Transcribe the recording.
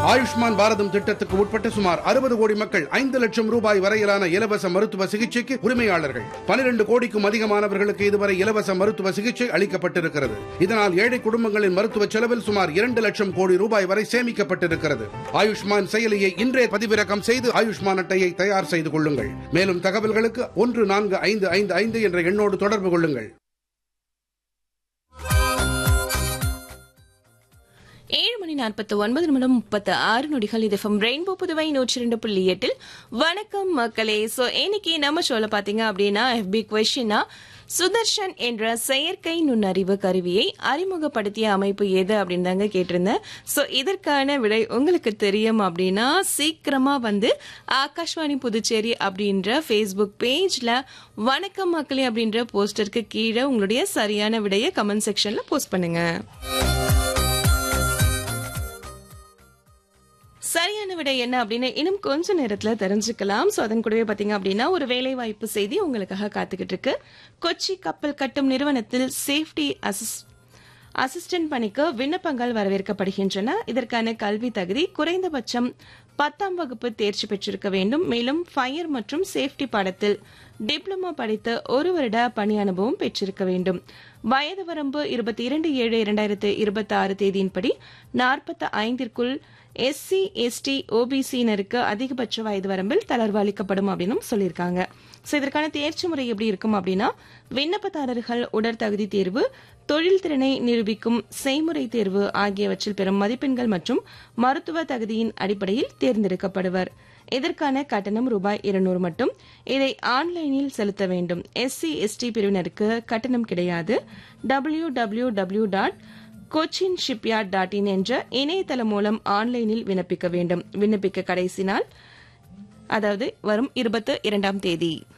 ஆயுஷ்மான் பாரதம் திட்டத்துக்கு உட்பட்ட சுமார் அறுபது கோடி மக்கள் ஐந்து லட்சம் ரூபாய் வரையிலான இலவச மருத்துவ சிகிச்சைக்கு உரிமையாளர்கள் பனிரெண்டு கோடிக்கும் அதிகமானவர்களுக்கு இதுவரை இலவச மருத்துவ சிகிச்சை அளிக்கப்பட்டிருக்கிறது இதனால் ஏழை குடும்பங்களின் மருத்துவ செலவில் சுமார் இரண்டு லட்சம் கோடி ரூபாய் வரை சேமிக்கப்பட்டிருக்கிறது ஆயுஷ்மான் செயலியை இன்றே பதிவிறக்கம் செய்து ஆயுஷ்மான் அட்டையை தயார் செய்து கொள்ளுங்கள் மேலும் தகவல்களுக்கு ஒன்று நான்கு ஐந்து ஐந்து ஐந்து என்ற எண்ணோடு தொடர்பு கொள்ளுங்கள் ஏழு மணி நாற்பத்தி ஒன்பது நிமிடம் முப்பத்து ஆறு நொடிகள் இது ஃப்ரம் ரெயின்போ புதுவை நூற்றி ரெண்டு புள்ளி எட்டில் வணக்கம் மக்களே சோ இன்னைக்கு நம்ம ஷோல பாத்தீங்க அப்படின்னா எஃபி கொஸ்டினா சுதர்ஷன் என்ற செயற்கை நுண்ணறிவு கருவியை அறிமுகப்படுத்திய அமைப்பு எது அப்படின்னு தாங்க கேட்டிருந்தேன் சோ இதற்கான விடை உங்களுக்கு தெரியும் அப்படின்னா சீக்கிரமா வந்து ஆகாஷ்வாணி புதுச்சேரி அப்படின்ற ஃபேஸ்புக் பேஜ்ல வணக்கம் மக்களே அப்படின்ற போஸ்டருக்கு கீழே உங்களுடைய சரியான விடையை கமெண்ட் செக்ஷன்ல போஸ்ட் பண்ணுங்க சரியான விடை என்ன அப்படின்னு இன்னும் கொஞ்ச நேரத்துல தெரிஞ்சுக்கலாம் சோ அதன் கூடவே பாத்தீங்க அப்படின்னா ஒரு வேலை வாய்ப்பு செய்தி உங்களுக்காக காத்துக்கிட்டு இருக்கு கொச்சி கப்பல் கட்டும் நிறுவனத்தில் சேஃப்டி அசிஸ்ட் அசிஸ்டன்ட் பணிக்கு விண்ணப்பங்கள் வரவேற்கப்படுகின்றன இதற்கான கல்வி தகுதி குறைந்தபட்சம் பத்தாம் வகுப்பு தேர்ச்சி பெற்றிருக்க வேண்டும் மேலும் ஃபயர் மற்றும் சேஃப்டி பாடத்தில் டிப்ளமோ படித்த ஒரு வருட பணி அனுபவம் பெற்றிருக்க வேண்டும் வயது வரம்பு இருபத்தி இரண்டு ஏழு இரண்டாயிரத்து இருபத்தி ஆறு தேதியின்படி நாற்பத்தி ஐந்திற்குள் எஸ்சி எஸ்டி ஓபிசியினருக்கு அதிகபட்ச வயது வரம்பில் தளர்வு அளிக்கப்படும் அப்படின்னு சொல்லியிருக்காங்க ஸோ இதற்கான தேர்ச்சி முறை எப்படி இருக்கும் அப்படின்னா விண்ணப்பதாரர்கள் உடற்தகுதி தேர்வு தொழில் திறனை நிரூபிக்கும் செய்முறை தேர்வு ஆகியவற்றில் பெறும் மதிப்பெண்கள் மற்றும் மருத்துவ தகுதியின் அடிப்படையில் தேர்ந்தெடுக்கப்படுவர் இதற்கான கட்டணம் ரூபாய் இருநூறு மட்டும் இதை ஆன்லைனில் செலுத்த வேண்டும் எஸ்சி எஸ்டி பிரிவினருக்கு கட்டணம் கிடையாது W W W dot Cochin shipyard dot in என்ற இணையதளம் மூலம் ஆன்லைனில் விண்ணப்பிக்க வேண்டும் விண்ணப்பிக்க கடைசி நாள் அதாவது வரும் இருபத்தி இரண்டாம் தேதி